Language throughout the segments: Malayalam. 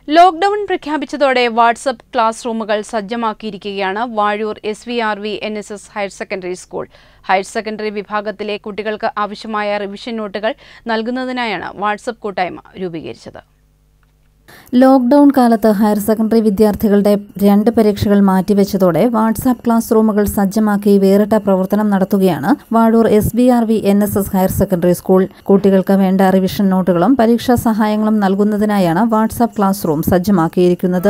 ലോക്ഡൌൺ പ്രഖ്യാപിച്ചതോടെ വാട്സപ്പ് ക്ലാസ് റൂമുകൾ സജ്ജമാക്കിയിരിക്കുകയാണ് Vazhoor S V R V N S S higher secondary school higher secondary വിഭാഗത്തിലെ കുട്ടികൾക്ക് ആവശ്യമായ റിവിഷൻ നോട്ടുകൾ നൽകുന്നതിനായാണ് വാട്സപ്പ് കൂട്ടായ്മ രൂപീകരിച്ചത് ലോക്ഡൌൺ കാലത്ത് ഹയർ സെക്കൻഡറി വിദ്യാർത്ഥികളുടെ രണ്ട് പരീക്ഷകൾ മാറ്റിവെച്ചതോടെ വാട്സാപ്പ് ക്ലാസ് റൂമുകൾ സജ്ജമാക്കി വേറിട്ട പ്രവർത്തനം നടത്തുകയാണ് Vazhoor S B R V N S S higher secondary school കുട്ടികൾക്ക് വേണ്ട റിവിഷൻ നോട്ടുകളും പരീക്ഷാ സഹായങ്ങളും നൽകുന്നതിനായാണ് വാട്സാപ്പ് ക്ലാസ് റൂം സജ്ജമാക്കിയിരിക്കുന്നത്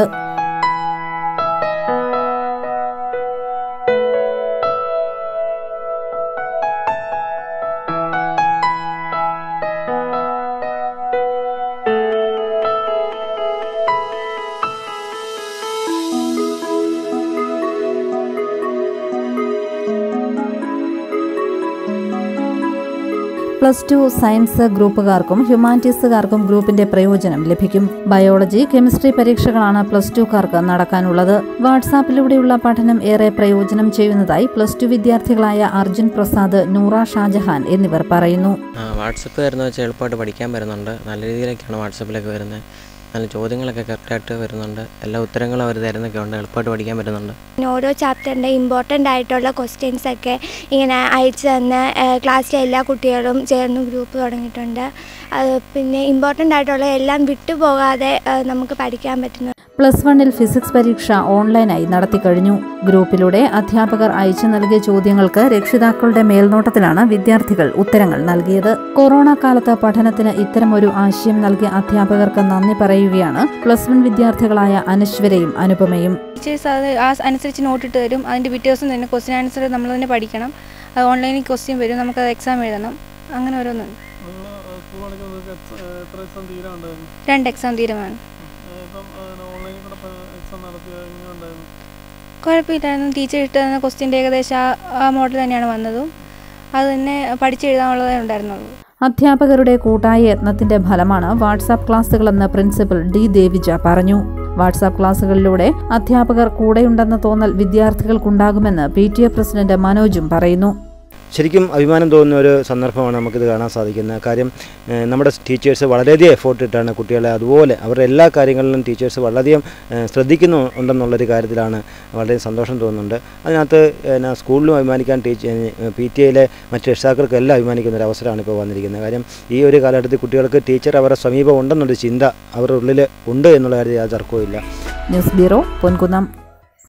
പ്ലസ് ടു സയൻസ് ഗ്രൂപ്പുകാർക്കും ഹ്യൂമാനിറ്റീസുകാർക്കും ഗ്രൂപ്പിന്റെ പ്രയോജനം ലഭിക്കും ബയോളജി കെമിസ്ട്രി പരീക്ഷകളാണ് പ്ലസ് ടുക്കാർക്ക് നടക്കാനുള്ളത് വാട്സാപ്പിലൂടെയുള്ള പഠനം ഏറെ പ്രയോജനം ചെയ്യുന്നതായി പ്ലസ് ടു വിദ്യാർത്ഥികളായ അർജുൻ പ്രസാദ് നൂറ ഷാജഹാൻ എന്നിവർ പറയുന്നു വാട്സപ്പ് വരുന്ന വെച്ചാൽ എളുപ്പമായിട്ട് പഠിക്കാൻ വരുന്നുണ്ട് നല്ല രീതിയിലൊക്കെയാണ് വാട്സപ്പിലൊക്കെ വരുന്നത് നല്ല ചോദ്യങ്ങളൊക്കെ കറക്റ്റായിട്ട് വരുന്നുണ്ട് എല്ലാ ഉത്തരങ്ങളും അവർ തരുന്നൊക്കെ ഉണ്ട് എളുപ്പമായിട്ട് പഠിക്കാൻ പറ്റുന്നുണ്ട് പിന്നെ ഓരോ ചാപ്റ്ററിൻ്റെ ഇമ്പോർട്ടൻ്റ് ആയിട്ടുള്ള ക്വസ്റ്റ്യൻസ് ഒക്കെ ഇങ്ങനെ അയച്ചു തന്ന് ഏഹ് ക്ലാസ്സിലെ എല്ലാ കുട്ടികളും ചേർന്ന് ഗ്രൂപ്പ് തുടങ്ങിയിട്ടുണ്ട് അത് പിന്നെ ഇമ്പോർട്ടൻ്റ് ആയിട്ടുള്ള എല്ലാം വിട്ടുപോകാതെ ഏഹ് നമുക്ക് പഠിക്കാൻ പറ്റുന്നു പ്ലസ് വണ്ണിൽ ഫിസിക്സ് പരീക്ഷ ഓൺലൈനായി നടത്തിക്കഴിഞ്ഞു ഗ്രൂപ്പിലൂടെ അധ്യാപകർ അയച്ചു നൽകിയ ചോദ്യങ്ങൾക്ക് രക്ഷിതാക്കളുടെ മേൽനോട്ടത്തിലാണ് വിദ്യാർത്ഥികൾ ഉത്തരങ്ങൾ നൽകിയത് കൊറോണ കാലത്ത് പഠനത്തിന് ഇത്തരമൊരു ആശയം നൽകിയ അധ്യാപകർക്ക് നന്ദി പറയുകയാണ് പ്ലസ് വൺ വിദ്യാർത്ഥികളായ അനശ്വരയും അനുപമയും ടീച്ചേഴ്സ് അത് ആ അനുസരിച്ച് നോട്ട് ഇട്ട് തരും അതിൻ്റെ പിറ്റേ ദിവസം തന്നെ ക്വസ്റ്റ്യൻ ആൻസർ നമ്മൾ തന്നെ പഠിക്കണം അത് ഓൺലൈനിൽ ക്വസ്റ്റ്യൻ വരും നമുക്കത് എക്സാം എഴുതണം അങ്ങനെ ഓരോന്നുണ്ട് സ്കൂൾ പഠിക്കുന്നത് എത്ര എക്സാം തീരാണ്ടായിരുന്നു രണ്ട് എക്സാം തീരുമാനം ഇപ്പം ഓൺലൈനിൽ കൂടെ എക്സാം നടത്തിയ എങ്ങനെ ഉണ്ടായിരുന്നു കുഴപ്പമില്ലായിരുന്നു ടീച്ചർ ഇട്ട് തന്ന ക്വസ്റ്റ്യൻ്റെ ഏകദേശം ആ ആ മോഡൽ തന്നെയാണ് വന്നതും അത് തന്നെ പഠിച്ചെഴുതാനുള്ളതേ ഉണ്ടായിരുന്നുള്ളൂ അധ്യാപകരുടെ കൂട്ടായ യത്നത്തിന്റെ ഫലമാണ് വാട്സാപ്പ് ക്ലാസുകളെന്ന് പ്രിൻസിപ്പൽ ഡി ദേവിജ പറഞ്ഞു വാട്സാപ്പ് ക്ലാസുകളിലൂടെ അധ്യാപകർ കൂടെയുണ്ടെന്ന തോന്നൽ വിദ്യാർത്ഥികൾക്കുണ്ടാകുമെന്ന് പി ടി എ പ്രസിഡന്റ് മനോജും പറയുന്നു ശരിക്കും അഭിമാനം തോന്നുന്ന ഒരു സന്ദർഭമാണ് നമുക്കിത് കാണാൻ സാധിക്കുന്നത് കാര്യം ഏഹ്, നമ്മുടെ ടീച്ചേഴ്സ് വളരെയധികം എഫോർട്ട് ഇട്ടാണ് കുട്ടികളെ അതുപോലെ അവരുടെ എല്ലാ കാര്യങ്ങളിലും ടീച്ചേഴ്സ് വളരെയധികം ഏഹ്, ശ്രദ്ധിക്കുന്നു ഉണ്ടെന്നുള്ളൊരു കാര്യത്തിലാണ് വളരെ സന്തോഷം തോന്നുന്നുണ്ട് അതിനകത്ത് എന്നാ സ്കൂളിലും അഭിമാനിക്കാൻ ടീച്ചർ പി ടി എയിലെ മറ്റ് രക്ഷിതാക്കൾക്കെല്ലാം അഭിമാനിക്കുന്ന ഒരു അവസരമാണ് ഇപ്പോൾ വന്നിരിക്കുന്നത് കാര്യം ഈ ഒരു കാലഘട്ടത്തിൽ കുട്ടികൾക്ക് ടീച്ചർ അവരുടെ സമീപം ഉണ്ടെന്നൊരു ചിന്ത അവരുടെ ഉള്ളിൽ ഉണ്ട് എന്നുള്ള കാര്യത്തിൽ യാതൊരു തർക്കവും ഇല്ല ന്യൂസ് ബ്യൂറോ പൊൻകുന്നം